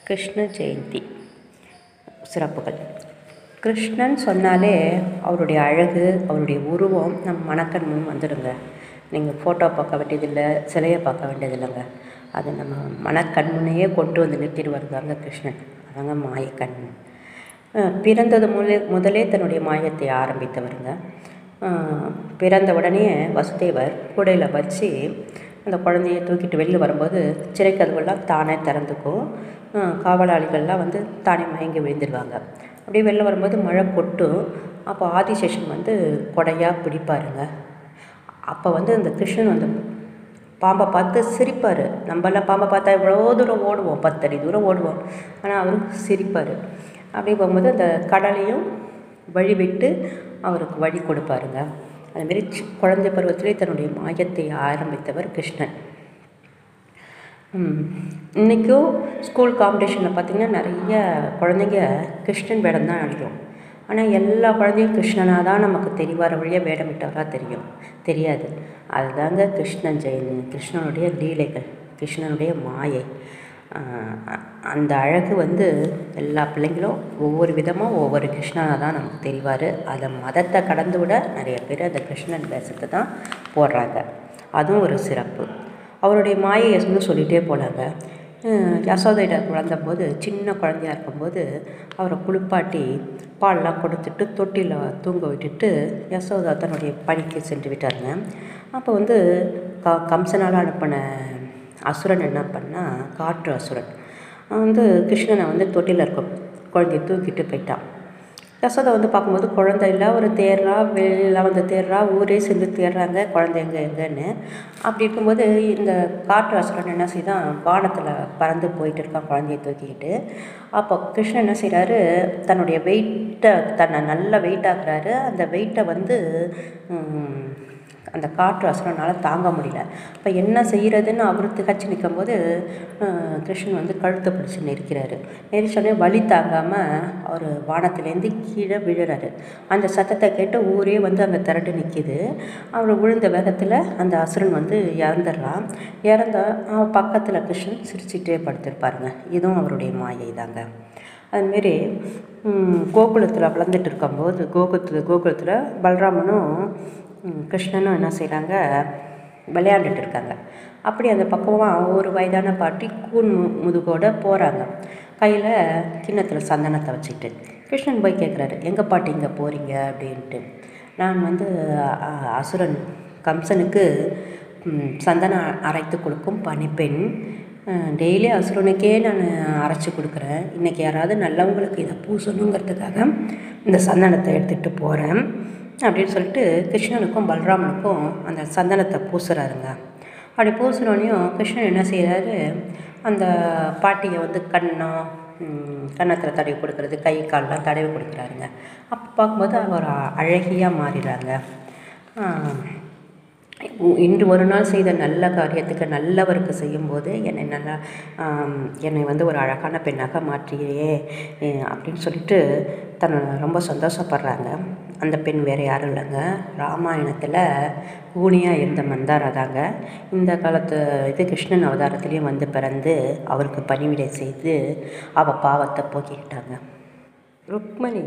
கிருஷ்ண ஜெயந்தி சிறப்புகள் கிருஷ்ணன் சொன்னாலே அவருடைய அழகு அவருடைய உருவம் நம் மனக்கண் முன் வந்துடுங்க நீங்கள் ஃபோட்டோ பார்க்க வேண்டியதில்லை சிலையை பார்க்க வேண்டியதில்லைங்க அது நம்ம மனக்கண் முன்னையே கொண்டு வந்து நிறுத்திடுவார் தாங்க கிருஷ்ணன் அதாங்க மாயக்கண்ணன் அஹ் பிறந்தது முதலே முதலே தன்னுடைய மாயத்தை ஆரம்பித்தவருங்க அஹ் பிறந்த உடனே வசுதேவர் கூடையில் வச்சு அந்த குழந்தைய தூக்கிட்டு வெளில வரும்போது சிறைக்கதவுலாம் தானே திறந்துக்கும் அஹ் காவலாளிகள்லாம் வந்து தானே மயங்கி விழுந்துடுவாங்க அப்படியே வெளில வரும்போது மழை கொட்டும் அப்போ ஆதிசேஷன் வந்து கொடையாக பிடிப்பாருங்க அப்போ வந்து அந்த கிருஷ்ணன் வந்து பாம்பை பார்த்து சிரிப்பார் நம்மளாம் பாம்பை பார்த்தா எவ்வளோ தூரம் ஓடுவோம் பத்தடி தூரம் ஓடுவோம் ஆனால் அவர் சிரிப்பார் அப்படி போகும்போது அந்த கடலையும் வழி விட்டு அவருக்கு வழி கொடுப்பாருங்க அதுமாரி சி குழந்தை பருவத்திலே தன்னுடைய மாயத்தை ஆரம்பித்தவர் கிருஷ்ணன் ம். இன்றைக்கும் ஸ்கூல் காம்படிஷனில் பார்த்திங்கன்னா நிறைய குழந்தைங்க கிருஷ்ணன் வேடம் தான் அணியும் ஆனால் எல்லா குழந்தையும் கிருஷ்ணனாக தான் நமக்கு தெரிவார வழியாக வேடமிட்டவராக தெரியும் தெரியாது அதுதாங்க கிருஷ்ணன் ஜெயந்தி கிருஷ்ணனுடைய லீலைகள் கிருஷ்ணனுடைய மாயை ஆஹ் அந்த அழகு வந்து எல்லா பிள்ளைங்களும் ஒவ்வொரு விதமாக ஒவ்வொரு கிருஷ்ணனாக தான் நமக்கு தெரிவார் அதை மதத்தை கடந்து விட நிறைய பேர் அந்த கிருஷ்ணன் வேஷத்தை தான் போடுறாங்க அதுவும் ஒரு சிறப்பு அவருடைய மாயை வந்து சொல்லிகிட்டே போனாங்க யசோதையிட குழந்தம்போது சின்ன குழந்தையா இருக்கும்போது அவரை குளிப்பாட்டி பால்லாம் கொடுத்துட்டு தொட்டியில் தூங்க விட்டுட்டு யசோதா தன்னுடைய பணிக்கு சென்று விட்டாருங்க அப்போ வந்து க கம்சனால் அனுப்பின அசுரன் என்ன பண்ணால் காற்று அசுரன் அவன் வந்து கிருஷ்ணனை வந்து தொட்டியில் இருக்க குழந்தைய தூக்கிட்டு போயிட்டான் யசோதா வந்து பார்க்கும்போது குழந்தை இல்லை ஒரு தேர்றா வெளியில் வந்து தேர்றா ஊரே சேர்ந்து தேடுறாங்க குழந்தை எங்கே எங்கன்னு அப்படி இருக்கும்போது இந்த காற்று அசுரன் என்ன செய்தான் வானத்தில் பறந்து போயிட்டு இருக்கான் குழந்தைய தூக்கிக்கிட்டு அப்போ கிருஷ்ணன் என்ன செய்கிறாரு தன்னுடைய வெயிட்டை தன்னை நல்லா வெயிட் ஆக்குறாரு அந்த வெயிட்டை வந்து ம், அந்த காற்று அசுரனால் தாங்க முடியல அப்போ என்ன செய்கிறதுன்னு அவர் திகச்சு நிற்கும்போது அஹ், கிருஷ்ணன் வந்து கழுத்தை பிடிச்சி நெரிக்கிறாரு நெரிச்சோடனே வலி தாங்காமல் அவர் வானத்துலேருந்து கீழே விழுறாரு அந்த சத்தத்தை கேட்டு ஊரே வந்து அங்கே திரண்டு நிற்கிது அவர் விழுந்த வேகத்தில் அந்த அசுரன் வந்து இறந்துடுறான் இறந்த அவன் பக்கத்தில் கிருஷ்ணன் சிரிச்சிட்டே படுத்திருப்பாருங்க இதுவும் அவருடைய மாயை தாங்க அதுமாரி கோகுலத்தில் வளர்ந்துட்டு இருக்கும்போது கோகுலத்தில் கோகுலத்தில் பலராமனும் ம், கிருஷ்ணனும் என்ன செய்கிறாங்க விளையாண்டுட்டு இருக்காங்க அப்படி அந்த பக்கமாக ஒரு வயதான பாட்டி கூன் மு முதுகோட போகிறாங்க கையில் கிண்ணத்தில் சந்தனத்தை வச்சுக்கிட்டு கிருஷ்ணன் போய் கேட்குறாரு எங்கள் பாட்டி இங்கே போகிறீங்க அப்படின்ட்டு நான் வந்து அ, அசுரன் கம்சனுக்கு ம், சந்தனம் அரைத்து கொடுக்கும் பணிப்பெண் டெய்லி அசுரனுக்கே நான் அரைச்சி கொடுக்குறேன் இன்றைக்கி யாராவது நல்லவங்களுக்கு இதை பூசணுங்கிறதுக்காக இந்த சந்தனத்தை எடுத்துகிட்டு போகிறேன் அப்படின்னு சொல்லிட்டு கிருஷ்ணனுக்கும் பலராமனுக்கும் அந்த சந்தனத்தை பூசுறாருங்க அப்படி பூசுனோடனையும் கிருஷ்ணன் என்ன செய்கிறாரு அந்த பாட்டியை வந்து கண்ணம் கன்னத்தில் தடவி கொடுக்கறது கை கால்லாம் தடவி கொடுக்குறாருங்க அப்போ பார்க்கும்போது அவர் அழகியாக மாறிடுறாங்க ஆஹ் உ- இன்று ஒரு நாள் செய்த நல்ல காரியத்துக்கு நல்லவருக்கு செய்யும்போது என்னை நல்லா ஆம், என்னை வந்து ஒரு அழகான பெண்ணாக மாற்றியே அஹ், அப்படின்னு சொல்லிட்டு தன்னை ரொம்ப சந்தோஷப்படுறாங்க அந்த பெண் வேறு யாரும் இல்லைங்க ராமாயணத்தில் ஊனியாக இருந்த மந்தாரா தாங்க இந்த காலத்து இது கிருஷ்ணன் அவதாரத்துலேயும் வந்து பிறந்து அவருக்கு பணிவிடை செய்து அவள் பாவத்தை போக்கிக்கிட்டாங்க ருக்மணி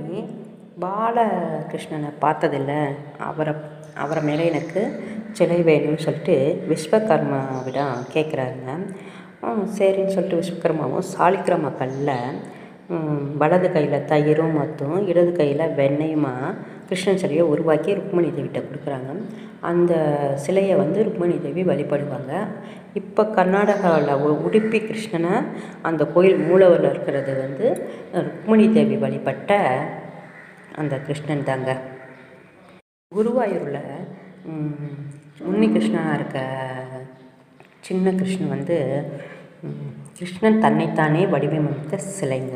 பாலகிருஷ்ணனை பார்த்ததில்ல அவரை அவரை மேலே எனக்கு சிலை வேணும்னு சொல்லிட்டு விஸ்வகர்மாவிடம் கேட்குறாருங்க ம், சரின்னு சொல்லிட்டு விஸ்வகர்மாவும் சாலிக்கிரம கல்லில் ம், வலது கையில் தயிரும் மத்தும் இடது கையில் வெண்ணெயுமா கிருஷ்ணன் சிலையை உருவாக்கி ருக்மணி தேவிகிட்ட கொடுக்குறாங்க அந்த சிலையை வந்து ருக்மணி தேவி வழிபடுவாங்க இப்போ கர்நாடகாவில் உடுப்பி கிருஷ்ணனை அந்த கோயில் மூலவரில் இருக்கிறது வந்து ருக்மணி தேவி வழிபட்ட அந்த கிருஷ்ணன் தாங்க குருவாயூரில் ம், உன்னி கிருஷ்ணனாக இருக்க சின்ன கிருஷ்ணன் வந்து ம், கிருஷ்ணன் தன்னைத்தானே வடிவமைத்த சிலைங்க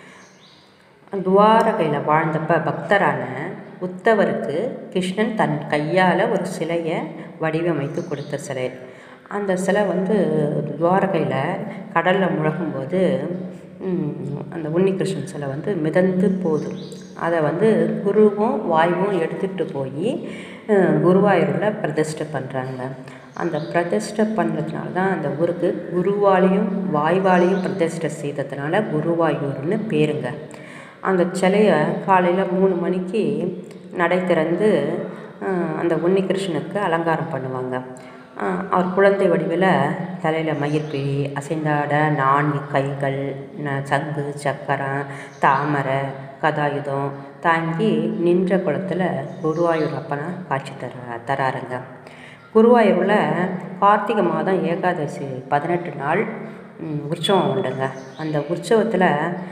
துவாரகையில் வாழ்ந்தப்ப பக்தரான உத்தவருக்கு கிருஷ்ணன் தன் கையால் ஒரு சிலையை வடிவமைத்து கொடுத்த சிலை அந்த சிலை வந்து துவாரகையில் கடலில் முழகும்போது ம், அந்த உன்னிகிருஷ்ணன் சிலை வந்து மிதந்து போகுது அதை வந்து குருவும் வாயுவும் எடுத்துகிட்டு போய் குருவாயூரில் பிரதிஷ்டை பண்ணுறாங்க அந்த பிரதிஷ்டை பண்ணதுனால தான் அந்த ஊருக்கு குருவாலையும் வாய்வாலையும் பிரதிஷ்டை செய்ததுனால குருவாயூர்னு பேருங்க அந்த சிலையை காலையில் மூணு மணிக்கு நடை திறந்து அஹ், அந்த உன்னிகிருஷ்ணனுக்கு அலங்காரம் பண்ணுவாங்க அஹ், அவர் குழந்தை வடிவில் தலையில் மயிர்பிழி அசைந்தாட நான்கு கைகள் ந- சங்கு சக்கரம் தாமரை கதாயுதம் தாங்கி நின்ற குளத்தில் குருவாயூர் அப்பனை காட்சி தர தராருங்க குருவாயூரில் கார்த்திகை மாதம் ஏகாதசி பதினெட்டு நாள் ம், உற்சவம் உண்டுங்க அந்த உற்சவத்தில்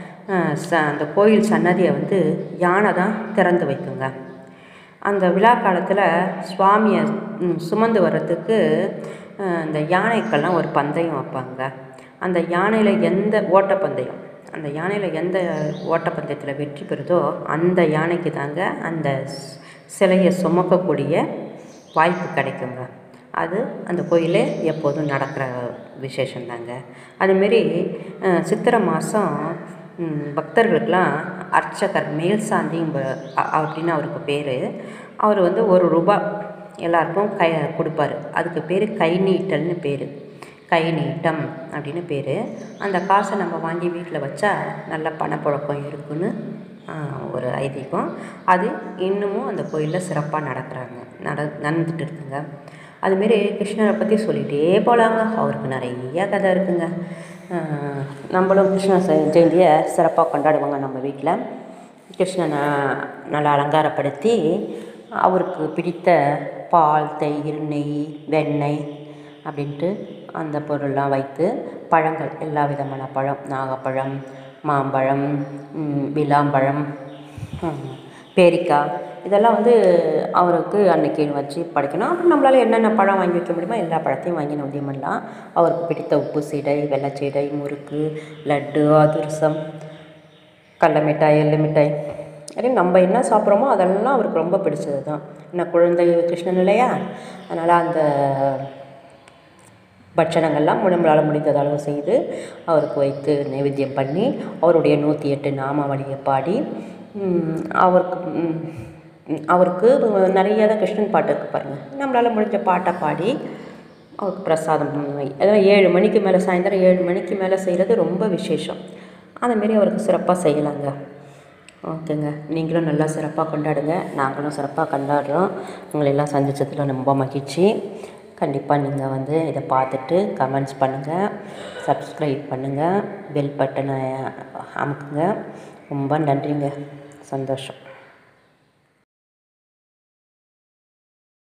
ச அந்த கோயில் சன்னதியை வந்து யானை தான் திறந்து வைக்குங்க அந்த விழா காலத்தில் சுவாமியை ம், சுமந்து வர்றதுக்கு அஹ், இந்த யானைக்கெல்லாம் ஒரு பந்தயம் வைப்பாங்க அந்த யானையில் எந்த ஓட்டப்பந்தயம் அந்த யானையில் எந்த ஓட்டப்பந்தயத்தில் வெற்றி பெறுதோ அந்த யானைக்கு தாங்க அந்த ஸ்- சிலையை சுமக்கக்கூடிய வாய்ப்பு கிடைக்குங்க அது அந்த கோயிலே எப்போதும் நடக்கிற விசேஷந்தாங்க அதுமாரி அஹ், சித்திரை மாதம் பக்தர்களுக்கெல்லாம் அர்ச்சகர் மேல் சாந்திங்க அப்படின்னு அவருக்கு பேர் அவர் வந்து ஒரு ரூபா எல்லாருக்கும் கை கொடுப்பாரு அதுக்கு பேர் கை நீட்டல்னு பேர் கை நீட்டம் அப்படின்னு பேர் அந்த காசை நம்ம வாங்கி வீட்டில் வச்சா நல்ல பணப்புழக்கம் இருக்குன்னு ஆஹ், ஒரு ஐதீகம் அது இன்னமும் அந்த கோயிலில் சிறப்பாக நடக்கிறாங்க நட நடந்துட்டு இருக்குங்க அதுமாரி கிருஷ்ணரை பற்றி சொல்லிகிட்டே போகலாங்க அவருக்கு நிறைய கதை இருக்குங்க ஆஹ், நம்மளும் கிருஷ்ண ஜெ- ஜெயந்தியை சிறப்பாக கொண்டாடுவாங்க நம்ம வீட்டில் கிருஷ்ணனை நல்லா அலங்காரப்படுத்தி அவருக்கு பிடித்த பால் தயிர் நெய் வெண்ணெய் அப்படின்ட்டு அந்த பொருள்லாம் வைத்து பழங்கள் எல்லா விதமான பழம் நாகப்பழம் மாம்பழம் ம், விளாம்பழம் ம், பேரிக்காய் இதெல்லாம் வந்து அவருக்கு அன்னைக்கு வச்சு படைக்கணும் அப்புறம் நம்மளால் என்னென்ன பழம் வாங்கி வைக்க முடியுமோ எல்லா பழத்தையும் வாங்கி நொதியம் பண்ணலாம் அவருக்கு பிடித்த உப்பு சீடை வெள்ளச்சீடை முறுக்கு லட்டு அதிரசம் கடல மிட்டாய் எள்ளு மிட்டாய் அப்படின்னு நம்ம என்ன சாப்பிட்றோமோ அதெல்லாம் அவருக்கு ரொம்ப பிடிச்சது தான் என்ன குழந்தை கிருஷ்ணன் இல்லையா அதனால் அந்த பட்சணங்கள்லாம் நம்மளால் முடிந்தது அளவு செய்து அவருக்கு வைத்து நைவேத்தியம் பண்ணி அவருடைய நூற்றி எட்டு நாமாவளியை பாடி ம், அவருக்கு ம், ம், அவருக்கு நிறைய தான் கிருஷ்ணன் பாட்டு இருக்கு பாருங்கள் நம்மளால் முடிஞ்ச பாட்டை பாடி அவருக்கு பிரசாதம் வை- அதாவது ஏழு மணிக்கு மேலே சாயந்தரம் ஏழு மணிக்கு மேலே செய்கிறது ரொம்ப விசேஷம் அதேமாரி அவருக்கு சிறப்பாக செய்யலாங்க ஓகேங்க நீங்களும் நல்லா சிறப்பாக கொண்டாடுங்க நாங்களும் சிறப்பாக கொண்டாடுறோம் உங்களை எல்லாம் சந்திச்சதில் ரொம்ப மகிழ்ச்சி கண்டிப்பாக நீங்கள் வந்து இதை பார்த்துட்டு கமெண்ட்ஸ் பண்ணுங்கள் சப்ஸ்கிரைப் பண்ணுங்கள் பெல் பட்டனை அமுக்குங்க ரொம்ப நன்றிங்க சந்தோஷம்